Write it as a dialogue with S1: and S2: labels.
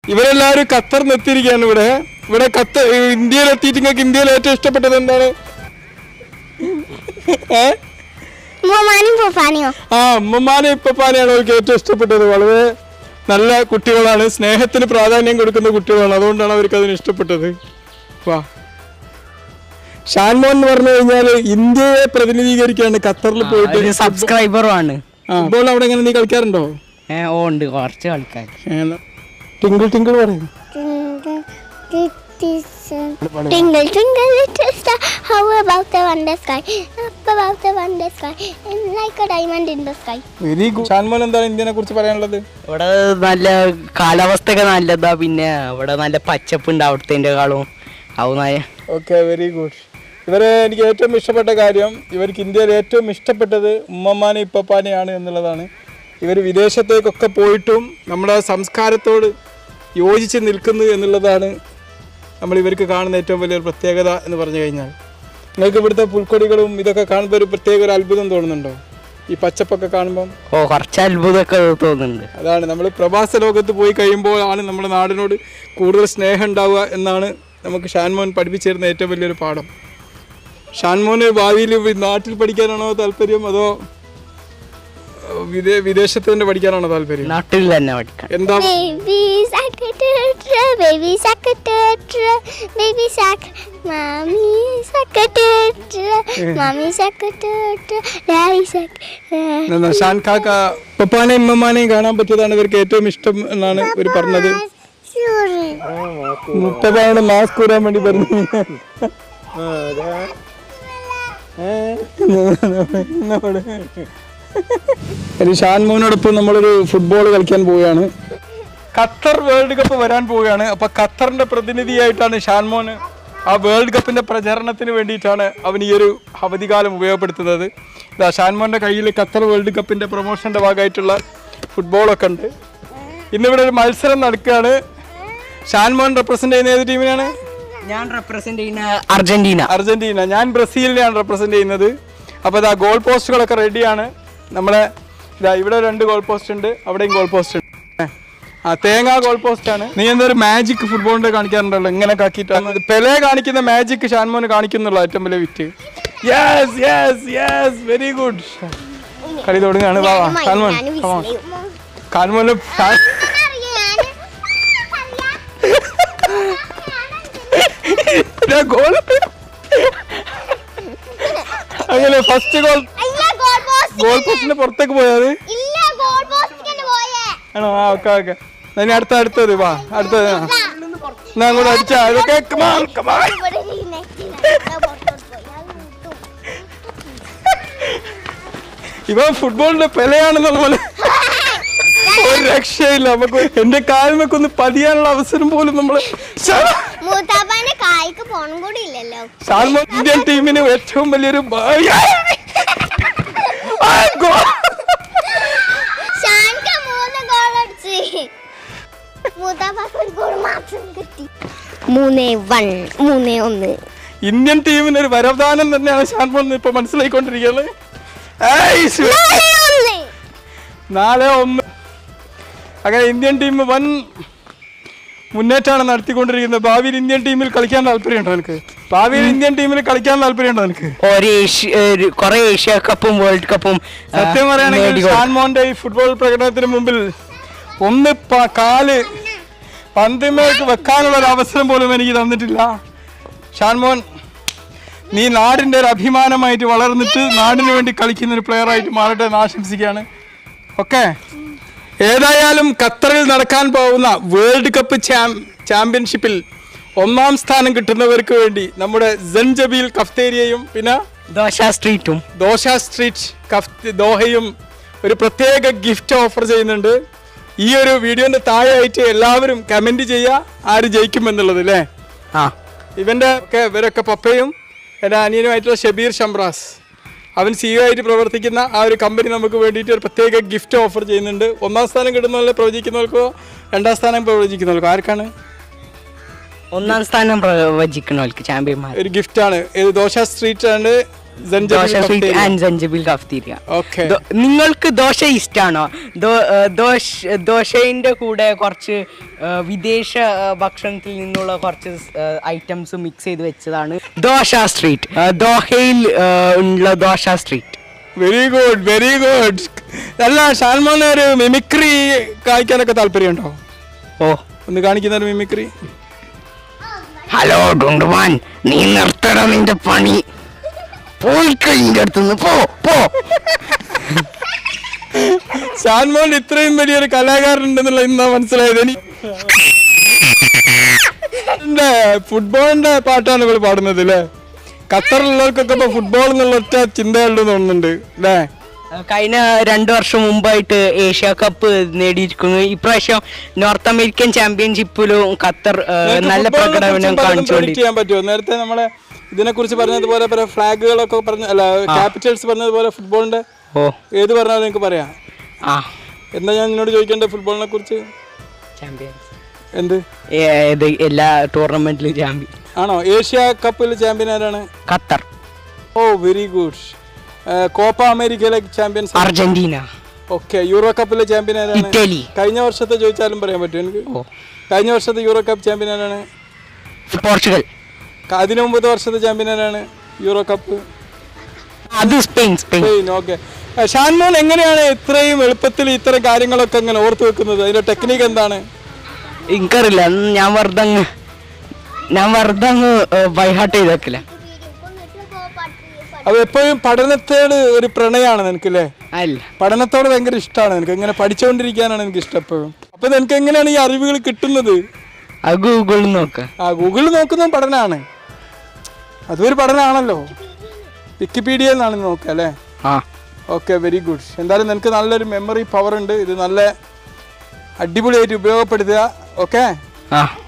S1: ഇവരെല്ലാവരും ഖത്തറിന് എത്തിയിരിക്കുകയാണ് ഇവിടെ ഇവിടെ ഖത്ത ഇന്ത്യയിൽ എത്തിയിട്ട് നിങ്ങൾക്ക് ഇന്ത്യയിൽ ഏറ്റവും ഇഷ്ടപ്പെട്ടത് എന്താണ് ഏ
S2: ഉമ്മാനും പൂപ്പാനിയോ
S1: ആ ഉമ്മമാനെ ഇപ്പപ്പാനെയാണ് അവർക്ക് ഏറ്റവും ഇഷ്ടപ്പെട്ടത് വളരെ നല്ല കുട്ടികളാണ് സ്നേഹത്തിന് പ്രാധാന്യം കൊടുക്കുന്ന കുട്ടികളാണ് അതുകൊണ്ടാണ് അവർക്ക് അതിന് ഇഷ്ടപ്പെട്ടത് വാ ഷാൻമോൻ എന്ന് പറഞ്ഞു കഴിഞ്ഞാൽ ഇന്ത്യയെ പ്രതിനിധീകരിക്കാണ് ഖത്തറിൽ പോയിട്ട്
S3: ഒരു സബ്സ്ക്രൈബറും ആണ്
S1: ആ ഫുട്ബോൾ അവിടെ എങ്ങനെ നീ കളിക്കാറുണ്ടോ
S3: ഏ, ഓ ഉണ്ട് കുറച്ച് കളിക്കാൻ
S1: ടിങ്കിൾ ടിങ്കിൾ പറയും
S2: Twinkle, twinkle, little star, how about the wonder sky? Up above the wonder sky, and like a diamond in the sky.
S1: Very good Shanmon എന്താണ് ഇന്ത്യനെ കുറിച്ച് പറയാനുള്ളത്
S3: ഇവിടെ നല്ല കാലാവസ്ഥയൊക്കെ നല്ലതാ പിന്നെ ഇവിടെ നല്ല പച്ചപ്പുണ്ട് അവിടുത്തേക്കാളും അത് നല്ല
S1: ഓക്കെ വെരി ഗുഡ് ഇവരെ എനിക്ക് ഏറ്റവും ഇഷ്ടപ്പെട്ട കാര്യം ഇവർക്ക് ഇന്ത്യയിൽ ഏറ്റവും ഇഷ്ടപ്പെട്ടത് ഉമ്മമാനെ ഇപ്പപ്പാനെയാണ് എന്നുള്ളതാണ് ഇവർ വിദേശത്തേക്കൊക്കെ പോയിട്ടും നമ്മുടെ സംസ്കാരത്തോട് യോജിച്ച് നിൽക്കുന്നു എന്നുള്ളതാണ് നമ്മൾ ഇവർക്ക് കാണുന്ന ഏറ്റവും വലിയൊരു പ്രത്യേകത എന്ന് പറഞ്ഞു കഴിഞ്ഞാൽ നിങ്ങൾക്ക് ഇവിടുത്തെ പുൽക്കൊടികളും ഇതൊക്കെ കാണുമ്പോൾ ഒരു പ്രത്യേക ഒരു അത്ഭുതം തോന്നുന്നുണ്ടോ ഈ പച്ചപ്പൊക്കെ കാണുമ്പം
S3: ഓ കുറച്ച് അത്ഭുതമൊക്കെ തോന്നുന്നുണ്ട്
S1: അതാണ് നമ്മൾ പ്രവാസ ലോകത്ത് പോയി കഴിയുമ്പോൾ ആണ് നമ്മുടെ നാടിനോട് കൂടുതൽ സ്നേഹം ഉണ്ടാവുക എന്നാണ് നമുക്ക് ഷാൻമോൻ പഠിപ്പിച്ചു തരുന്ന ഏറ്റവും വലിയൊരു പാഠം ഷാൻമോന് ഭാവിയിൽ വി- നാട്ടിൽ പഠിക്കാനാണോ താല്പര്യം അതോ ഏഹ്, വിദേ വിദേശത്ത് തന്നെ പഠിക്കാനാണോ താല്പര്യം
S3: നാട്ടിൽ തന്നെ പഠിക്കാൻ
S1: എന്താ
S2: Baby shark, tutra, baby shark, tutra, baby shark, mommy shark, tutra, mommy shark, tutra, daddy shark. uh,
S1: എന്നാ, ഷാൻ കാക്ക പപ്പാനെയും ഉമ്മമാനെയും കാണാൻ പറ്റിയതാണ് ഇവർക്ക് ഏറ്റവും ഇഷ്ടം എന്നാണ് ഇവർ പറഞ്ഞത്
S2: Sorry.
S1: മുപ്പതാണ് മാസ്ക് ഇടാൻ വേണ്ടി പറഞ്ഞു ഇനി ഷാൻ മോനോടൊപ്പം നമ്മളൊരു ഫുട്ബോൾ കളിക്കാൻ പോവുകയാണ് ഖത്തർ വേൾഡ് കപ്പ് വരാൻ പോവുകയാണ് അപ്പൊ ഖത്തറിന്റെ പ്രതിനിധിയായിട്ടാണ് ഷാൻ മോന് ആ വേൾഡ് കപ്പിന്റെ പ്രചരണത്തിന് വേണ്ടിയിട്ടാണ് അവൻ ഈ ഒരു അവധികാലം ഉപയോഗപ്പെടുത്തുന്നത് ഇതാ ഷാൻമോന്റെ കയ്യിൽ ഖത്തർ വേൾഡ് കപ്പിന്റെ പ്രൊമോഷന്റെ ഭാഗമായിട്ടുള്ള ഫുട്ബോളൊക്കെ ഉണ്ട് ഇന്നിവിടെ ഒരു മത്സരം നടക്കുകയാണ് ഷാൻമോൻ റെപ്രസെന്റ് ചെയ്യുന്ന ഏത് ടീമിനാണ്
S3: ഞാൻ റെപ്രസെന്റ് ചെയ്യുന്ന അർജന്റീന
S1: അർജന്റീന ഞാൻ ബ്രസീലിനെയാണ് റെപ്രസെന്റ് ചെയ്യുന്നത് അപ്പോൾ ഇതാ ഗോൾ പോസ്റ്റുകളൊക്കെ റെഡിയാണ് നമ്മളെ ഇതാ ഇവിടെ രണ്ട് ഗോൾ പോസ്റ്റ് ഉണ്ട് അവിടെയും ഗോൾ പോസ്റ്റ് ഉണ്ട് ആ തേങ്ങ ഗോൾ പോസ്റ്റ് ആണ് നീ എന്താ ഒരു മാജിക് ഫുട്ബോളിന്റെ കാണിക്കാറുണ്ടല്ലോ ഇങ്ങനെ കാക്കിയിട്ടാണ് പെലെ കാണിക്കുന്ന മാജിക് ഷാൻമോന് കാണിക്കുന്നുള്ള ഏറ്റവും വലിയ വിറ്റ് yes yes yes very good കളി തുടങ്ങുകയാണ് വാ വാ ഷാൻമോൻ
S2: ഞാനും
S1: come on.
S2: വിസിലയും.
S1: ഷാൻമോന് ഷാൻ-
S2: അറിയാന്.
S1: ഇതാ ഗോൾ അങ്ങനെ ഫസ്റ്റ് ഗോൾ
S2: ഇല്ല, goal post.
S1: ഗോൾ പോസ്റ്റിന്റെ പുറത്തേക്ക് പോയത്
S2: ഇല്ല, goal post ക്കാണ് പോയേ.
S1: ആണോ ആ ഓക്കെ ഓക്കെ ഇനി അടുത്ത അടുത്തത് വാ അടുത്തത് ആ. എന്നാ അങ്ങോട്ട് അടിച്ചാ ഇതൊക്കെ come on, come on.
S2: ഇവിടെ ഈ net ലാണ്. പുറത്തോട്ട് പോയി. അത് കിട്ടും.
S1: ഇവൻ ഫുട്ബോളിന്റെ പെലയാണെന്നുള്ള പോലെ ഒരു രക്ഷയില്ല നമുക്ക് എന്റെ കാൽമൊക്കെ ഒന്ന് പതിയാനുള്ള അവസരം പോലും നമ്മള്
S2: മൂത്താപ്പാന്റെ കായ്ക്ക് പോണം കൂടി ഇല്ലല്ലോ
S1: സാൽമോൻ ഇന്ത്യൻ ടീമിന് ഏറ്റവും വലിയൊരു ഭാഗ്യ- ആ, goal.
S2: ഷാൻക മൂന്ന് ഗോൾ അടിച്ച് മൂത്താപ്പാക്ക് ഒരു ഗോൾ മാത്രം കിട്ടി മൂന്ന് വൺ മൂന്ന് ഒന്ന്
S1: ഇന്ത്യൻ ടീമിന് ഒരു വരദാനം തന്നെയാണ് ഷാൻമോൻ ഇപ്പൊ മനസ്സിലായിക്കൊണ്ടിരിക്കുന്നത് ഏയ്, ശ്ശ്.
S2: നാല് ഒന്ന്
S1: നാല് ഒന്ന് അങ്ങനെ ഇന്ത്യൻ ടീം വൻ മുന്നേറ്റമാണ് നടത്തിക്കൊണ്ടിരിക്കുന്നത് ഭാവിയിൽ ഇന്ത്യൻ ടീമിൽ കളിക്കാൻ താല്പര്യമുണ്ടോ എനിക്ക് ഭാവിയിൽ ഇന്ത്യൻ ടീമിൽ കളിക്കാൻ താല്പര്യമുണ്ടോ എനിക്ക്
S3: ഒരു ഏഷ്യ ഒരു കുറെ ഏഷ്യ കപ്പും വേൾഡ് കപ്പും ആ,
S1: സത്യം പറയുകയാണെങ്കിൽ
S3: നേടിക്കൊ-
S1: ഷാൻമോന്റെ ഈ ഫുട്ബോൾ പ്രകടനത്തിന് മുമ്പിൽ ഒന്ന് പ- കാല് പന്തിമേക്ക് വെക്കാനുള്ള ഒരു അവസരം പോലും എനിക്ക് തന്നിട്ടില്ല ഷാൻമോൻ നീ നാടിന്റെ ഒരു അഭിമാനമായിട്ട് വളർന്നിട്ട് നാടിന് വേണ്ടി കളിക്കുന്ന ഒരു പ്ലെയർ ആയിട്ട് മാറട്ടെ എന്ന് ആശംസിക്കുകയാണ് ഓക്കെ ഏതായാലും ഖത്തറിൽ നടക്കാൻ പോകുന്ന വേൾഡ് കപ്പ് ചാം- ചാമ്പ്യൻഷിപ്പിൽ ഒന്നാം സ്ഥാനം കിട്ടുന്നവർക്ക് വേണ്ടി നമ്മുടെ ജൻജബീൽ കഫ്തേരിയയും പിന്നെ
S3: ദോശ സ്ട്രീറ്റും
S1: ദോശ സ്ട്രീറ്റ് കഫ് ദോഹയും ഒരു പ്രത്യേക ഗിഫ്റ്റ് ഓഫർ ചെയ്യുന്നുണ്ട് ഈ ഒരു വീഡിയോന്റെ താഴെയായിട്ട് എല്ലാവരും കമന്റ് ചെയ്യുക ആര് ജയിക്കും എന്നുള്ളത് അല്ലേ
S3: ആ
S1: ഇവന്റെ ഒക്കെ ഇവരൊക്കെ പപ്പയും എൻ്റെ അനിയനുമായിട്ടുള്ള ഷബീർ ഷംറാസ് അവൻ സിഇഒ ആയിട്ട് പ്രവർത്തിക്കുന്ന ആ ഒരു കമ്പനി നമുക്ക് വേണ്ടിയിട്ട് ഒരു പ്രത്യേക ഗിഫ്റ്റ് ഓഫർ ചെയ്യുന്നുണ്ട് ഒന്നാം സ്ഥാനം കിട്ടുന്നവരെ പ്രവചിക്കുന്നവർക്കോ രണ്ടാം സ്ഥാനം പ്രവചിക്കുന്നവർക്കോ ആർക്കാണ്
S3: ഒന്നാം സ്ഥാനം പ്രവചിക്കണവർക്ക് ചാമ്പ്യന്മാർ
S1: ഒരു ഗിഫ്റ്റാണ് ഇത് ദോശ സ്ട്രീറ്റ് ആണ്
S3: ദോശ സ്വീറ്റ് ആൻഡ് സഞ്ചബിൽ കഫ്തീരിയ
S1: ഓക്കെ
S3: ദോ- നിങ്ങൾക്ക് ദോശ ഇഷ്ടമാണോ ദോശ ദോശയുടെ കൂടെ കുറച്ച് ആ, വിദേശ ആ, ഭക്ഷണത്തിൽ നിന്നുള്ള കുറച്ച് ഐറ്റംസ് മിക്സ് ചെയ്ത് വെച്ചതാണ് ദോശ സ്ട്രീറ്റ് ആ, ദോഹയിൽ ആ, ഉള്ള dosa street
S1: very good very good അല്ല ഷാൽമോന് ഒരു മിമിക്രി കാണിക്കാനൊക്കെ താല്പര്യമുണ്ടോ
S3: ഓ
S1: ഒന്ന് കാണിക്കുന്ന ഒരു മിമിക്രി
S3: ഹലോ ഡുണ്ടുമാൻ നീ നിർത്തട നിന്റെ പണി പോയി കഴിഞ്ഞ അടുത്തുനിന്ന് പോ പോ
S1: ഷാൻമോൻ ഇത്രയും വലിയൊരു കലാകാരനുണ്ടെന്നുള്ള ഇന്നാ മനസ്സിലായത് എനിക്ക് എന്റെ ഫുട്ബോളിന്റെ പാട്ടാണ് ഇവള് പാടുന്നത് അല്ലേ ഖത്തറിലുള്ളവർക്കൊക്കെ ഇപ്പൊ ഫുട്ബോൾ എന്നുള്ള ഒറ്റ ചിന്തയുള്ളൂ തോന്നുന്നുണ്ട് അല്ലേ
S3: കഴിഞ്ഞ രണ്ടു വർഷം മുമ്പായിട്ട് ഏഷ്യ കപ്പ് നേടിയിരിക്കുന്നു ഇപ്രാവശ്യം നോർത്ത് അമേരിക്കൻ ചാമ്പ്യൻഷിപ്പിലും ഖത്തർ ആ,
S1: നിനക്ക്
S3: നല്ല
S1: ഫുട്ബോളിനെ
S3: പ്രകടനം
S1: കുറിച്ച് പലതും
S3: കാണിച്ചുകൊണ്ട്
S1: predict ചെയ്യാൻ പറ്റുമോ നേരത്തെ നമ്മളെ ഇതിനെ കുറിച്ച് പറഞ്ഞതുപോലെ പല ഫ്ലാഗുകളൊക്കെ പറഞ്ഞ അല്ല ക്യാപിറ്റൽസ് പറഞ്ഞതുപോലെ ഫുട്ബോളിന്റെ
S3: ഓ
S1: ഏത് പറഞ്ഞാലും നിങ്ങൾക്ക് പറയാം
S3: ആ
S1: എന്താ ഞാൻ നിന്നോട് ചോദിക്കേണ്ടത് ഫുട്ബോളിനെ കുറിച്ച്
S3: ചാമ്പ്യൻസ്
S1: എന്ത്
S3: ഇത് എല്ലാ ടൂർണമെന്റിലും ചാമ്പ്യൻ
S1: ആണോ ഏഷ്യ കപ്പിൽ ചാമ്പ്യൻ ആരാണ്
S3: ഖത്തർ
S1: ഓ വെരി ഗുഡ് കോപ്പ അമേരിക്കയിലെ ചാമ്പ്യൻസ്
S3: അർജന്റീന
S1: ഓക്കെ യൂറോ കപ്പിലെ ചാമ്പ്യൻ ആരാണ്
S3: ഇറ്റലി
S1: കഴിഞ്ഞ വർഷത്തെ ചോദിച്ചാലും പറയാൻ പറ്റും എനിക്ക്
S3: ഓ
S1: കഴിഞ്ഞ വർഷത്തെ യൂറോ കപ്പ് ചാമ്പ്യൻ ആരാണ്
S3: പോർച്ചുഗൽ
S1: ക- അതിനു മുമ്പത്തെ വർഷത്തെ ചാമ്പ്യൻ ആരാണ് യൂറോ കപ്പ്
S3: അത് Spain Spain
S1: Spain okay Shanmon എങ്ങനെയാണ് ഇത്രയും എളുപ്പത്തിൽ ഇത്തരം കാര്യങ്ങളൊക്കെ ഇങ്ങനെ ഓർത്ത് വെക്കുന്നത് അതിന്റെ ടെക്നിക്ക് എന്താണ്
S3: എനിക്കറിയില്ല അന്ന് ഞാൻ വെറുതെ അങ്ങ് ഞാൻ വെറുതെ അങ്ങ് ബൈഹാർട്ട് ചെയ്ത് വെക്കില്ല
S1: അത് എപ്പോഴും പഠനത്തോട് ഒരു പ്രണയമാണ് നിനക്കല്ലേ
S3: അല്ല
S1: പഠനത്തോട് ഭയങ്കര ഇഷ്ടമാണ് നിനക്ക് ഇങ്ങനെ പഠിച്ചുകൊണ്ടിരിക്കാനാണ് എനിക്ക് ഇഷ്ടം എപ്പോഴും അപ്പൊ നിനക്ക് എങ്ങനെയാണ് ഈ അറിവുകൾ കിട്ടുന്നത്
S3: അത് ഗൂഗിളിൽ നോക്ക്
S1: ആ ഗൂഗിളിൽ നോക്കുന്ന പഠനമാണ് അതൊരു പഠനമാണല്ലോ വിക്കിപീഡിയയിൽ നിന്നാണ് നോക്കുക അല്ലേ
S3: ആ
S1: ഓക്കെ വെരി ഗുഡ് എന്തായാലും നിനക്ക് നല്ലൊരു മെമ്മറി പവർ ഉണ്ട് ഇത് നല്ല അടിപൊളിയായിട്ട് ഉപയോഗപ്പെടുത്തുക ഓക്കെ
S3: ആ